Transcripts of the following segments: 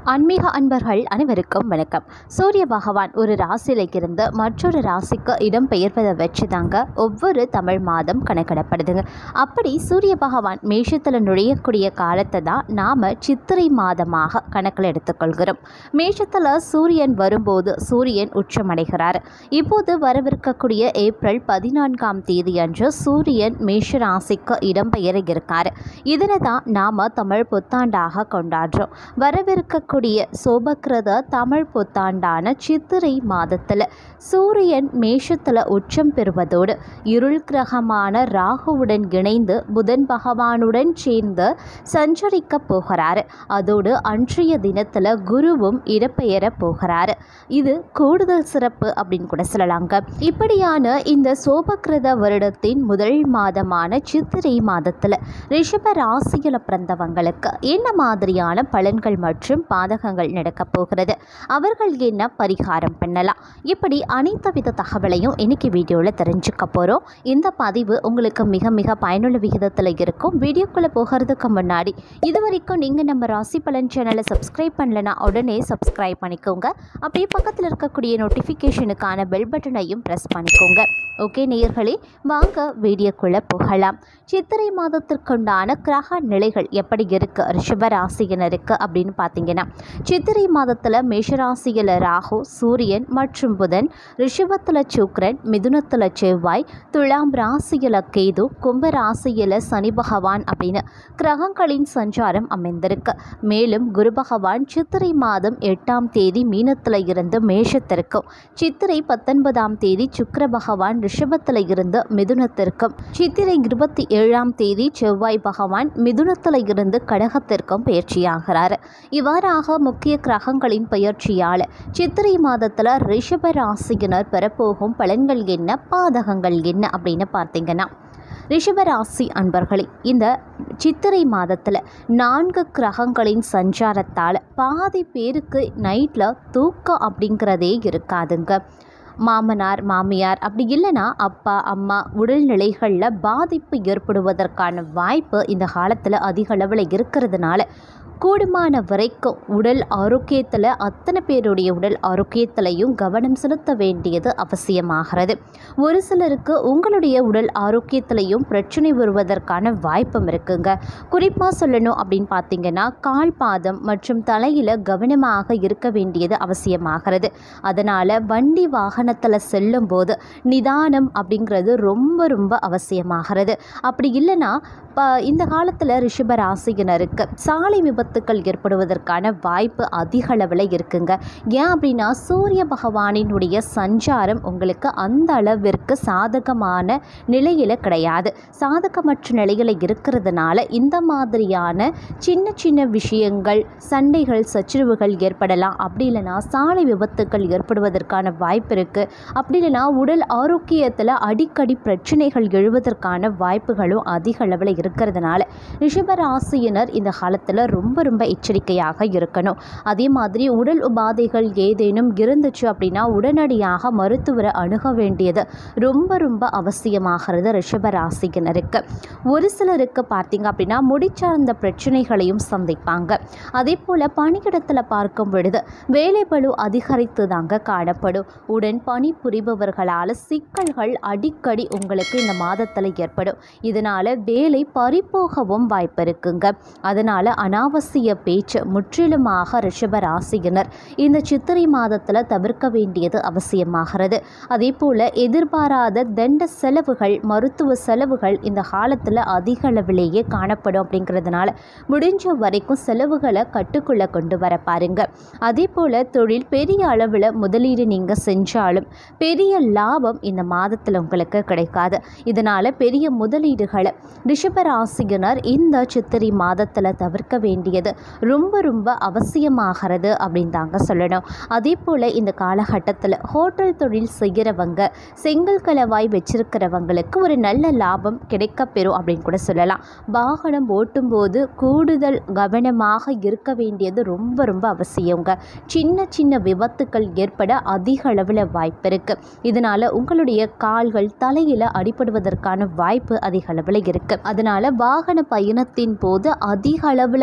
ஆன்மீக அன்பர்கள் அனைவருக்கும் வணக்கம் சூரிய பகவான் ஒரு ராசியில இருந்து மற்றொரு ராசிக்கு இடம் பெயர்ப்பதை வச்சு தாங்க ஒவ்வொரு தமிழ் மாதம் கணக்கிடப்படுதுங்க அப்படி சூரிய பகவான் மேஷத்தில் நுழையக்கூடிய காலத்தை தான் நாம் சித்திரை மாதமாக கணக்கில் எடுத்துக்கொள்கிறோம் மேஷத்தில் சூரியன் வரும்போது சூரியன் உச்சமடைகிறார் இப்போது வரவிருக்கக்கூடிய ஏப்ரல் பதினான்காம் தேதி அன்று சூரியன் மேஷ ராசிக்கு இடம்பெயர இருக்கார் இதனை தான் நாம் தமிழ் புத்தாண்டாக கொண்டாடுறோம் வரவிருக்கக்கூடிய சோபக்கிரத தமிழ் புத்தாண்டான சித்திரை மாதத்தில் சூரியன் மேஷத்தில் உச்சம் பெறுவதோடு இருள் கிரகமான ராகுவுடன் இணைந்து புதன் பகவானுடன் சேர்ந்து சஞ்சரிக்க போகிறார் அதோடு அன்றைய தினத்தில் குருவும் இடப்பெயர போகிறார் இது கூடுதல் சிறப்பு அப்படின்னு கூட சொல்லலாங்க இப்படியான இந்த சோபக்கிரத வருடத்தின் முதல் மாதமான சித்திரை மாதத்தில் ரிஷப ராசியில் பிறந்தவங்களுக்கு என்ன மாதிரியான பலன்கள் மற்றும் பாதகங்கள் நடக்கப் போகிறது அவர்கள் என்ன பரிகாரம் பண்ணலாம் இப்படி அனைத்து வித தகவலையும் இன்னைக்கு வீடியோவில் தெரிஞ்சுக்க போகிறோம் இந்த பதிவு உங்களுக்கு மிக மிக பயனுள்ள விகிதத்தில் இருக்கும் வீடியோக்குள்ளே போகிறதுக்கு முன்னாடி இது வரைக்கும் நீங்கள் நம்ம ராசி பலன் சேனலை சப்ஸ்கிரைப் பண்ணலனா உடனே சப்ஸ்கிரைப் பண்ணிக்கோங்க அப்படியே பக்கத்தில் இருக்கக்கூடிய நோட்டிஃபிகேஷனுக்கான பெல் பட்டனையும் ப்ரெஸ் பண்ணிக்கோங்க ஓகே நேயர்களே வாங்க வீடியோக்குள்ளே போகலாம் சித்திரை மாதத்திற்குண்டான கிரக நிலைகள் எப்படி இருக்கு ரிஷப ராசியினருக்கு அப்படின்னு பார்த்தீங்கன்னா சித்திரை மாதத்தில் மேஷராசியில் ராகு சூரியன் மற்றும் புதன் ரிஷபத்தில் சுக்கிரன் மிதுனத்தில் செவ்வாய் துலாம் ராசியில் கேது கும்ப ராசியில் சனி பகவான் அப்படின்னு கிரகங்களின் சஞ்சாரம் அமைந்திருக்கு மேலும் குரு பகவான் சித்திரை மாதம் எட்டாம் தேதி மீனத்தில் இருந்து மேஷத்திற்கும் சித்திரை பத்தொன்பதாம் தேதி சுக்கிர பகவான் ரிஷபத்தில் இருந்து மிதுனத்திற்கும் சித்திரை இருபத்தி ஏழாம் தேதி செவ்வாய் பகவான் மிதுனத்தில் இருந்து கடகத்திற்கும் பயிற்சியாகிறார் இவ்வாறாக முக்கிய கிரகங்களின் பயிற்சியால் சித்திரை மாதத்தில் ரிஷப ராசியினர் பெறப்போகும் பலன்கள் என்ன பாதகங்கள் என்ன அப்படின்னு பார்த்தீங்கன்னா ரிஷபராசி அன்பர்களே இந்த சித்திரை மாதத்தில் நான்கு கிரகங்களின் சஞ்சாரத்தால் பாதி பேருக்கு நைட்டில் தூக்கம் அப்படிங்கிறதே இருக்காதுங்க மாமனார் மாமியார் அப்படி இல்லைன்னா அப்பா அம்மா உடல்நிலைகளில் பாதிப்பு ஏற்படுவதற்கான வாய்ப்பு இந்த காலத்தில் அதிக அளவில் இருக்கிறதுனால கூடுமான வரைக்கும் உடல் ஆரோக்கியத்தில் அத்தனை பேருடைய உடல் ஆரோக்கியத்திலையும் கவனம் செலுத்த வேண்டியது அவசியமாகிறது ஒரு சிலருக்கு உங்களுடைய உடல் ஆரோக்கியத்திலையும் பிரச்சனை வருவதற்கான வாய்ப்பும் இருக்குங்க குறிப்பாக சொல்லணும் அப்படின்னு பார்த்தீங்கன்னா கால் பாதம் மற்றும் தலையில் கவனமாக இருக்க வேண்டியது அவசியமாகிறது அதனால் வண்டி வாகனத்தில் செல்லும்போது நிதானம் அப்படிங்கிறது ரொம்ப ரொம்ப அவசியமாகிறது அப்படி இல்லைன்னா ப இந்த காலத்தில் ரிஷப ராசியினருக்கு சாலை விபத்துக்கள் ஏற்படுவதற்கான வாய்ப்பு அதிக அளவில் இருக்குங்க ஏன் அப்படின்னா சூரிய பகவானினுடைய சஞ்சாரம் உங்களுக்கு அந்த அளவிற்கு சாதகமான நிலையில் கிடையாது சாதகமற்ற நிலையில் இருக்கிறதுனால இந்த மாதிரியான சின்ன சின்ன விஷயங்கள் சண்டைகள் சச்சரவுகள் ஏற்படலாம் அப்படி இல்லைன்னா சாலை விபத்துக்கள் ஏற்படுவதற்கான வாய்ப்பு இருக்குது அப்படி இல்லைன்னா உடல் ஆரோக்கியத்தில் அடிக்கடி பிரச்சனைகள் எழுவதற்கான வாய்ப்புகளும் அதிக அளவில் இருக்கிறதுனால ரிஷபராசியினர் இந்த காலத்தில் ரொம்ப ரொம்ப எச்சரிக்கையாக இருக்கணும் அதே மாதிரி உடல் உபாதைகள் ஏதேனும் இருந்துச்சு அப்படின்னா உடனடியாக மருத்துவரை அணுக வேண்டியது ரொம்ப ரொம்ப அவசியமாகிறது ரிஷபராசியினருக்கு ஒரு சிலருக்கு பார்த்தீங்க அப்படின்னா முடிச்சார்ந்த பிரச்சனைகளையும் சந்திப்பாங்க அதே போல் பணியிடத்தில் பார்க்கும் பொழுது வேலை பளு அதிகரித்து தாங்க காணப்படும் உடன் பணி புரிபவர்களால் சிக்கல்கள் அடிக்கடி உங்களுக்கு இந்த மாதத்தில் ஏற்படும் இதனால் வேலை பறிப்போகவும் வாய்ப்பு இருக்குங்க அதனால் அனாவசிய பேச்சு முற்றிலுமாக ரிஷப ராசியினர் இந்த சித்திரை மாதத்தில் தவிர்க்க வேண்டியது அவசியமாகிறது அதே போல் எதிர்பாராத தண்ட செலவுகள் மருத்துவ செலவுகள் இந்த காலத்தில் அதிக அளவிலேயே காணப்படும் அப்படிங்கிறதுனால முடிஞ்ச வரைக்கும் செலவுகளை கட்டுக்குள்ளே கொண்டு வர பாருங்க அதே போல் தொழில் பெரிய அளவில் முதலீடு நீங்கள் செஞ்சாலும் பெரிய லாபம் இந்த மாதத்தில் உங்களுக்கு கிடைக்காது இதனால் பெரிய முதலீடுகளை ரிஷபராசியினர் இந்த சித்திரை மாதத்தில் தவிர்க்க வேண்டியது ரொம்ப ரொம்ப அவசியமாகிறது அப்படின்னு தாங்க சொல்லணும் அதே போல் இந்த காலகட்டத்தில் ஹோட்டல் தொழில் செய்கிறவங்க செங்கல் கலவாய் வச்சிருக்கிறவங்களுக்கு ஒரு நல்ல லாபம் கிடைக்கப்பெறும் அப்படின்னு கூட சொல்லலாம் வாகனம் ஓட்டும்போது கூடுதல் கவனமாக இருக்க வேண்டியது ரொம்ப ரொம்ப அவசியங்க சின்ன சின்ன விபத்துக்கள் ஏற்பட அதிக அளவில் வாய்ப்பு இருக்குது இதனால் உங்களுடைய கால்கள் தலையில் அடிபடுவதற்கான வாய்ப்பு அதிக அளவில் இருக்குது அதனால் வாகன பயணத்தின் போது அதிக அளவில் கவனம்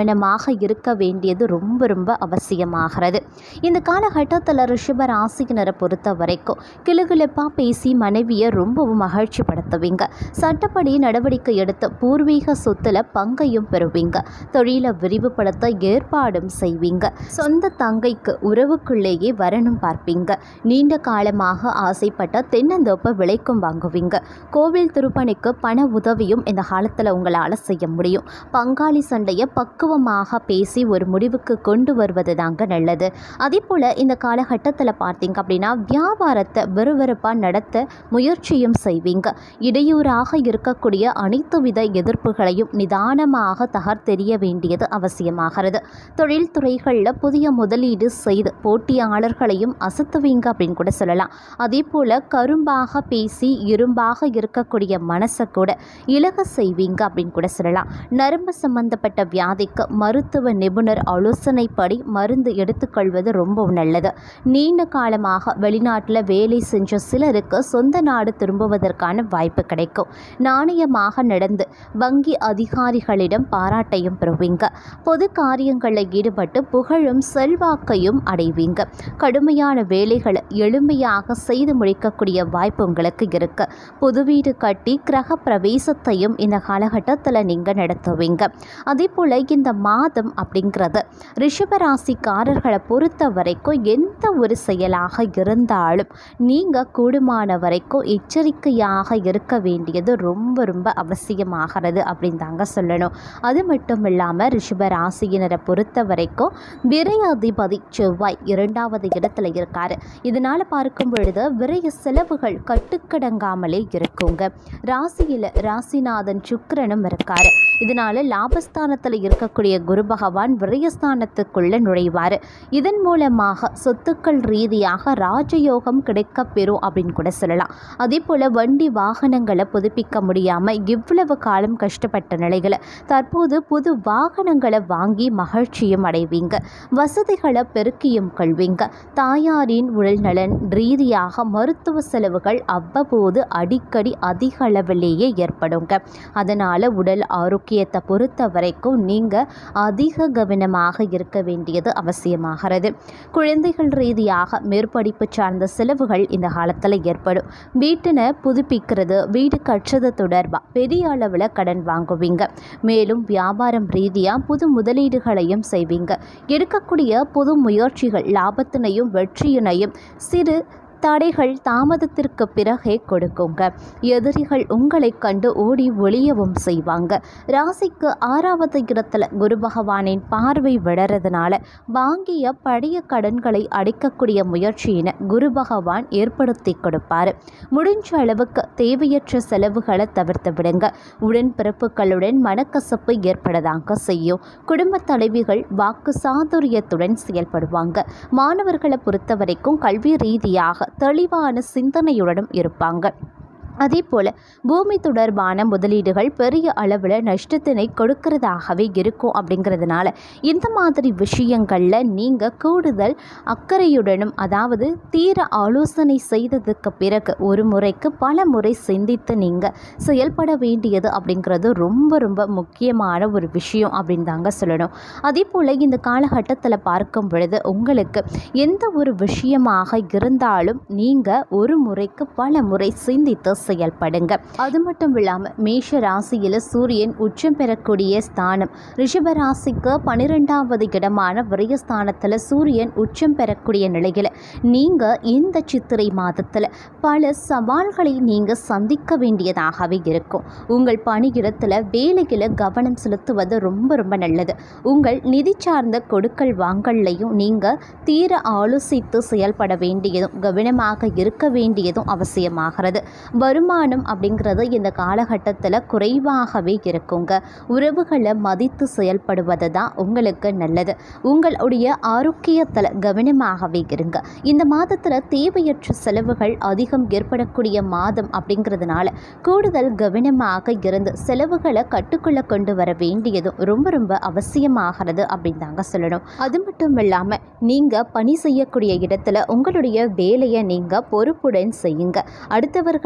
கவனமாக இருக்க வேண்டியது ரொம்ப ரொம்ப அவசியமாகிறது இந்த காலகட்டத்தில் ரிஷப ராசியினரை பொறுத்த வரைக்கும் கிளுகிழப்பாக பேசி மனைவியை ரொம்பவும் மகிழ்ச்சி படுத்துவீங்க சட்டப்படி நடவடிக்கை எடுத்து பூர்வீக சொத்துல பங்கையும் பெறுவீங்க தொழிலை விரிவுபடுத்த ஏற்பாடும் செய்வீங்க சொந்த தங்கைக்கு உறவுக்குள்ளேயே வரணும் பார்ப்பீங்க நீண்ட காலமாக ஆசைப்பட்ட தென்னந்தோப்பை விலைக்கும் வாங்குவீங்க கோவில் திருப்பணிக்கு பண உதவியும் இந்த காலத்தில் உங்களால் செய்ய முடியும் பங்காளி சண்டையை பக்குவமாக பேசி ஒரு முடிவுக்கு கொண்டு வருவது தாங்க நல்லது அதே போல் இந்த காலகட்டத்தில் பார்த்தீங்க அப்படின்னா வியாபாரத்தை விறுவிறுப்பாக நடத்த முயற்சியும் செய்வீங்க இடையூறாக இருக்கக்கூடிய அனைத்து வித எதிர்ப்புகளையும் நிதானமாக தகர்த்தெறிய வேண்டியது அவசியமாகிறது தொழில்துறைகளில் புதிய முதலீடு செய்து போட்டியாளர்களையும் அசத்துவீங்க அப்படின்னு கூட சொல்லலாம் அதே போல் கரும்பாக பேசி இரும்பாக இருக்கக்கூடிய மனசை கூட இலக செய்வீங்க அப்படின்னு கூட சொல்லலாம் நரம்பு சம்பந்தப்பட்ட வியாதிக்கு மருத்துவ நிபுணர் ஆலோசனைப்படி மருந்து எடுத்துக்கொள்வது ரொம்ப நல்லது நீண்ட காலமாக வெளிநாட்டில் வேலை செஞ்ச சிலருக்கு சொந்த நாடு திரும்புவதற்கான வாய்ப்பு கிடைக்கும் நாணயமாக நடந்து வங்கி அதிகாரிகளிடம் பாராட்டையும் பெறுவீங்க பொது காரியங்களில் ஈடுபட்டு புகழும் செல்வாக்கையும் அடைவீங்க கடுமையான வேலைகளை எளிமையாக செய்து முடிக்கக்கூடிய வாய்ப்பு உங்களுக்கு இருக்கு புது வீடு கட்டி கிரக பிரவேசத்தையும் இந்த காலகட்டத்தில் நீங்கள் நடத்துவீங்க அதே போல் இந்த மாதம் அப்படிங்கிறது ரிஷபராசிக்காரர்களை பொறுத்த வரைக்கும் எந்த ஒரு செயலாக இருந்தாலும் நீங்கள் கூடுமான வரைக்கும் எச்சரிக்கையாக இருக்க வேண்டியது ரொம்ப ரொம்ப அவசியமாகிறது அப்படின்னு தாங்க சொல்லணும் அது மட்டும் இல்லாமல் ரிஷபராசியினரை பொறுத்த வரைக்கும் விரைய அதிபதி செவ்வாய் இரண்டாவது இடத்துல இருக்காரு இதனால் பார்க்கும் பொழுது விரைய செலவுகள் கட்டுக்கடங்காமலே இருக்குங்க ராசியில் ராசிநாதன் சுக்கிரனும் இருக்காரு இதனால லாபஸ்தானத்தில் இருக்கக்கூடிய குரு பகவான் விரயஸ்தானத்துக்குள்ள நுழைவார் இதன் மூலமாக சொத்துக்கள் ரீதியாக ராஜயோகம் கிடைக்கப் பெறும் அப்படின்னு கூட சொல்லலாம் அதே போல் வண்டி வாகனங்களை புதுப்பிக்க முடியாமல் இவ்வளவு காலம் கஷ்டப்பட்ட நிலைகளை தற்போது புது வாகனங்களை வாங்கி மகிழ்ச்சியும் அடைவீங்க வசதிகளை பெருக்கியும் கொள்வீங்க தாயாரின் உடல் நலன் ரீதியாக மருத்துவ செலவுகள் அவ்வப்போது அடிக்கடி அதிக அளவிலேயே ஏற்படுங்க அதனால் உடல் ஆரோக்கியத்தை பொறுத்த வரைக்கும் நீங்கள் அதிக கவனமாக இருக்க வேண்டியது அவசியமாகிறது குழந்தைகள் ரீதியாக மேற்படிப்பு சார்ந்த செலவுகள் இந்த காலத்தில் ஏற்படும் வீட்டினை புதுப்பிக்கிறது வீடு கட்டுறது தொடர்பாக பெரிய அளவில் கடன் வாங்குவீங்க மேலும் வியாபாரம் ரீதியாக புது முதலீடுகளையும் செய்வீங்க எடுக்கக்கூடிய புது முயற்சிகள் லாபத்தினையும் வெற்றியினையும் சிறு தடைகள் தாமதத்திற்கு பிறகே கொடுக்குங்க எதிரிகள் உங்களை கண்டு ஓடி ஒளியவும் செய்வாங்க ராசிக்கு ஆறாவது இடத்துல குரு பகவானின் பார்வை விடறதுனால வாங்கிய பழைய கடன்களை அடைக்கக்கூடிய முயற்சியினை குரு பகவான் ஏற்படுத்தி கொடுப்பாரு முடிஞ்ச அளவுக்கு தேவையற்ற செலவுகளை தவிர்த்து விடுங்க உடன்பிறப்புகளுடன் மனக்கசப்பு ஏற்படதாங்க செய்யும் குடும்ப தலைவிகள் வாக்கு சாதுரியத்துடன் செயல்படுவாங்க மாணவர்களை பொறுத்த வரைக்கும் கல்வி ரீதியாக தெளிவான சிந்தனையுடனும் இருப்பாங்க அதே போல் பூமி தொடர்பான முதலீடுகள் பெரிய அளவில் நஷ்டத்தினை கொடுக்கறதாகவே இருக்கும் அப்படிங்கிறதுனால இந்த மாதிரி விஷயங்களில் நீங்கள் கூடுதல் அக்கறையுடனும் அதாவது தீர ஆலோசனை செய்ததுக்கு பிறகு ஒரு முறைக்கு பல முறை சிந்தித்து நீங்கள் செயல்பட வேண்டியது அப்படிங்கிறது ரொம்ப ரொம்ப முக்கியமான ஒரு விஷயம் அப்படின்னு தாங்க சொல்லணும் அதே போல் இந்த காலகட்டத்தில் பார்க்கும் பொழுது உங்களுக்கு எந்த ஒரு விஷயமாக இருந்தாலும் நீங்கள் ஒரு முறைக்கு பல முறை சிந்தித்து செயல்படுங்க அது மட்டும் இல்லாமல் மேஷ ராசியில் சூரியன் உச்சம் பெறக்கூடிய ஸ்தானம் ரிஷப ராசிக்கு பன்னிரெண்டாவது இடமான விரயஸ்தானத்தில் சூரியன் உச்சம் பெறக்கூடிய நிலையில் நீங்கள் இந்த சித்திரை மாதத்தில் பல சவால்களை நீங்கள் சந்திக்க வேண்டியதாகவே இருக்கும் உங்கள் பணியிடத்தில் வேலையில் கவனம் செலுத்துவது ரொம்ப ரொம்ப நல்லது உங்கள் நிதி சார்ந்த கொடுக்கல் வாங்கல்லையும் நீங்கள் தீர ஆலோசித்து செயல்பட வேண்டியதும் கவனமாக இருக்க வேண்டியதும் அவசியமாகிறது வருமானம் அப்படிங்கிறது இந்த காலகட்டத்தில் குறைவாகவே இருக்குங்க உறவுகளை மதித்து செயல்படுவது தான் உங்களுக்கு நல்லது உங்களுடைய ஆரோக்கியத்தில் கவனமாகவே இருங்க இந்த மாதத்தில் தேவையற்ற செலவுகள் அதிகம் ஏற்படக்கூடிய மாதம் அப்படிங்கிறதுனால கூடுதல் கவனமாக இருந்து செலவுகளை கட்டுக்குள்ள கொண்டு வர வேண்டியதும் ரொம்ப ரொம்ப அவசியமாகிறது அப்படின்னு தாங்க சொல்லணும் அது மட்டும் இல்லாமல் நீங்கள் பணி செய்யக்கூடிய இடத்துல உங்களுடைய வேலையை நீங்கள் பொறுப்புடன் செய்யுங்க அடுத்தவர்களின் வேலை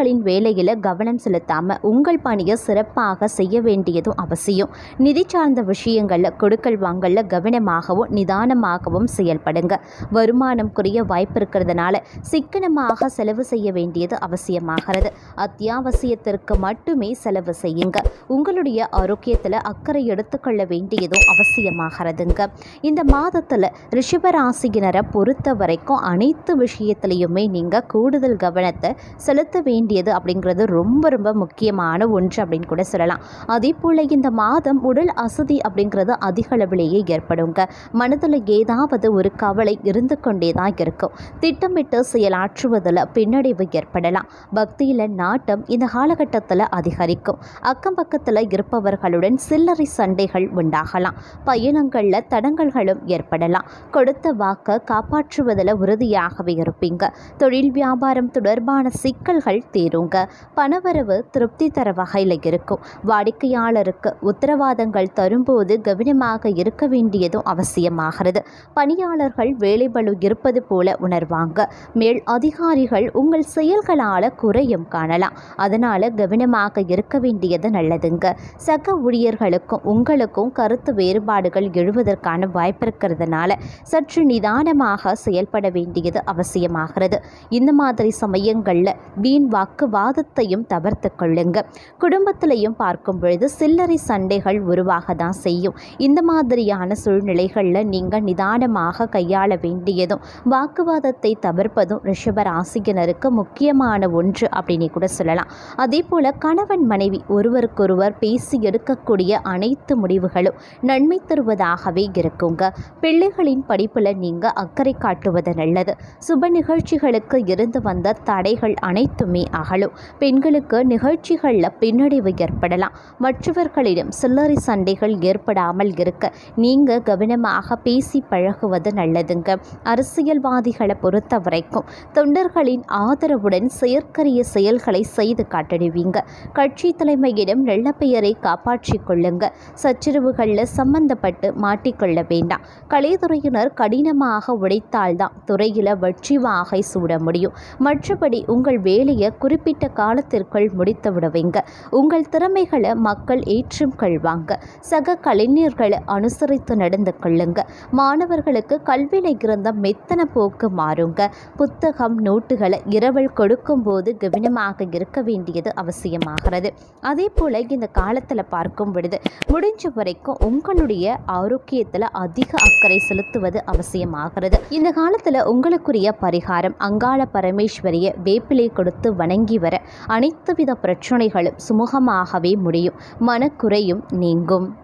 வேலையில் கவனம் செலுத்தாமல் உங்கள் பணியை சிறப்பாக செய்ய வேண்டியதும் அவசியம் நிதி சார்ந்த விஷயங்களில் கொடுக்கல் வாங்கல்ல கவனமாகவும் நிதானமாகவும் செயல்படுங்க வருமானம் குறைய வாய்ப்பு இருக்கிறதுனால சிக்கனமாக செலவு செய்ய வேண்டியது அவசியமாகிறது அத்தியாவசியத்திற்கு மட்டுமே செலவு செய்யுங்க உங்களுடைய ஆரோக்கியத்தில் அக்கறை எடுத்துக்கொள்ள வேண்டியதும் அவசியமாகிறதுங்க இந்த மாதத்தில் ரிஷபராசியினரை பொறுத்த வரைக்கும் அனைத்து விஷயத்துலையுமே நீங்கள் கூடுதல் கவனத்தை செலுத்த வேண்டியது அப்படிங்கிறது ரொம்ப ரொம்ப முக்கியமான ஒன்று அப்படின்னு கூட சொல்லலாம் அதே போல் இந்த மாதம் உடல் அசதி அப்படிங்கிறது அதிக அளவிலேயே ஏற்படுங்க மனதில் ஏதாவது ஒரு கவலை இருந்து கொண்டே தான் இருக்கும் திட்டமிட்டு செயலாற்றுவதில் பின்னடைவு ஏற்படலாம் பக்தியில் நாட்டம் இந்த காலகட்டத்தில் அதிகரிக்கும் அக்கம் பக்கத்தில் இருப்பவர்களுடன் சில்லறை சண்டைகள் உண்டாகலாம் பயணங்களில் தடங்கல்களும் ஏற்படலாம் கொடுத்த வாக்கை காப்பாற்றுவதில் உறுதியாகவே இருப்பீங்க தொழில் வியாபாரம் தொடர்பான சிக்கல்கள் தீருங்க பணவரவு திருப்தி தர வகையில் இருக்கும் வாடிக்கையாளருக்கு உத்தரவாதங்கள் தரும்போது கவனமாக இருக்க வேண்டியதும் அவசியமாகிறது பணியாளர்கள் வேலைபளு இருப்பது போல உணர்வாங்க மேல் அதிகாரிகள் உங்கள் செயல்களால் குறையும் காணலாம் அதனால் கவனமாக இருக்க வேண்டியது நல்லதுங்க சக ஊழியர்களுக்கும் உங்களுக்கும் கருத்து வேறுபாடுகள் எழுவதற்கான வாய்ப்பு இருக்கிறதுனால சற்று நிதானமாக செயல்பட வேண்டியது அவசியமாகிறது இந்த மாதிரி சமயங்களில் வீண் வாக்குவாதத்தையும் தவிர்த்து கொள்ளுங்க குடும்பத்திலையும் பார்க்கும் பொழுது சில்லறை சண்டைகள் உருவாக தான் செய்யும் இந்த மாதிரியான சூழ்நிலைகளில் நீங்கள் நிதானமாக கையாள வேண்டியதும் வாக்குவாதத்தை தவிர்ப்பதும் ரிஷப ராசியினருக்கு முக்கியமான ஒன்று அப்படின்னு கூட சொல்லலாம் அதே போல் கணவன் மனைவி ஒருவருக்கொருவர் பேசி எடுக்கக்கூடிய அனைத்து முடிவுகளும் நன்மை தருவதாகவே இருக்குங்க பிள்ளைகளின் படிப்பில் நீங்கள் அக்கறை காட்டுவது நல்லது சுப நிகழ்ச்சிகளுக்கு இருந்து வந்த தடைகள் அனைத்துமே அகலும் பெண்களுக்கு நிகழ்ச்சிகளில் பின்னடைவு ஏற்படலாம் மற்றவர்களிடம் சில்லறை சண்டைகள் ஏற்படாமல் இருக்க நீங்கள் கவனமாக பேசி பழகுவது நல்லதுங்க அரசியல்வாதிகளை பொறுத்த வரைக்கும் தொண்டர்களின் ஆதரவுடன் செயற்கரிய செயல்களை செய்து காட்டிடுவீங்க கட்சி தலைமையிடம் நல்ல பெயரை காப்பாற்றிக் கொள்ளுங்க சச்சரவுகளில் சம்பந்தப்பட்டு மாட்டிக்கொள்ள வேண்டாம் கலைத்துறையினர் கடினமாக உழைத்தால்தான் துறையில் வெற்றி வாகை சூட முடியும் மற்றபடி உங்கள் வேலையை குறிப்பிட்ட காலத்திற்குள் முடித்து விடுவீங்க உங்கள் திறமைகளை மக்கள் ஏற்றும் கொள்வாங்க சக கலைஞர்களை அனுசரித்து நடந்து கொள்ளுங்க மாணவர்களுக்கு கல்வியில் இருந்த மெத்தன போக்கு மாறுங்க புத்தகம் நோட்டுகளை இரவல் கொடுக்கும்போது கவனமாக இருக்க வேண்டியது அவசியமாகிறது அதே போல் இந்த காலத்தில் பார்க்கும் பொழுது முடிஞ்ச வரைக்கும் உங்களுடைய ஆரோக்கியத்தில் அதிக அக்கறை செலுத்துவது அவசியமாகிறது இந்த காலத்தில் உங்களுக்குரிய பரிகாரம் அங்காள பரமேஸ்வரிய வேப்பிலை கொடுத்து வணங்கி வர அனைத்து வித பிரச்சனைகளும் சுமூகமாகவே முடியும் மனக்குறையும் நீங்கும்